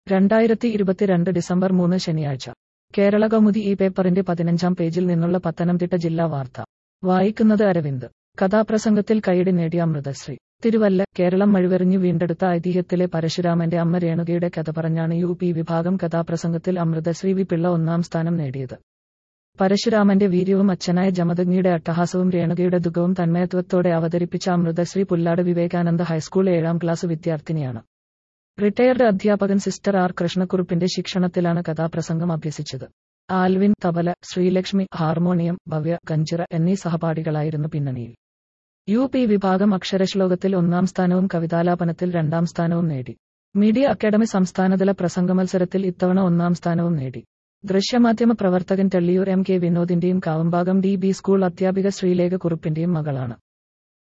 രണ്ടായിരത്തി ഇരുപത്തിരണ്ട് ഡിസംബർ മൂന്ന് ശനിയാഴ്ച കേരള കൗമുദി ഈ പേപ്പറിന്റെ പതിനഞ്ചാം പേജിൽ നിന്നുള്ള പത്തനംതിട്ട ജില്ലാ വാർത്ത വായിക്കുന്നത് അരവിന്ദ് കഥാപ്രസംഗത്തിൽ കൈയടി നേടിയ അമൃതശ്രീ തിരുവല്ല കേരളം മഴുവെറിഞ്ഞു വീണ്ടെടുത്ത ഐതിഹ്യത്തിലെ പരശുരാമന്റെ അമ്മ രേണുകയുടെ കഥ പറഞ്ഞാണ് യു പി വിഭാഗം കഥാപ്രസംഗത്തിൽ അമൃതശ്രീ വി പിള്ള ഒന്നാം സ്ഥാനം നേടിയത് പരശുരാമന്റെ വീര്യവും അച്ഛനായ ജമദഗ്നിയുടെ അട്ടഹാസവും രേണുകയുടെ ദുഃഖവും തന്മയത്വത്തോടെ അവതരിപ്പിച്ച അമൃതശ്രീ പുല്ലാട് വിവേകാനന്ദ ഹൈസ്കൂൾ ഏഴാം ക്ലാസ് വിദ്യാർത്ഥിനിയാണ് റിട്ടയർഡ് അധ്യാപകൻ സിസ്റ്റർ ആർ കൃഷ്ണക്കുറുപ്പിന്റെ ശിക്ഷണത്തിലാണ് കഥാപ്രസംഗം അഭ്യസിച്ചത് ആൽവിൻ തബല ശ്രീലക്ഷ്മി ഹാർമോണിയം ഭവ്യ ഗഞ്ചിറ എന്നീ സഹപാഠികളായിരുന്നു പിന്നണിയിൽ യു പി വിഭാഗം അക്ഷരശ്ലോകത്തിൽ ഒന്നാം സ്ഥാനവും കവിതാലാപനത്തിൽ രണ്ടാം സ്ഥാനവും നേടി മീഡിയ അക്കാദമി സംസ്ഥാനതല പ്രസംഗ മത്സരത്തിൽ ഇത്തവണ ഒന്നാം സ്ഥാനവും നേടി ദൃശ്യമാധ്യമ പ്രവർത്തകൻ തെള്ളിയൂർ എം കെ വിനോദിന്റെയും കാവമ്പാകം ഡി ബി സ്കൂൾ അധ്യാപിക ശ്രീലേഖ കുറുപ്പിന്റെയും മകളാണ്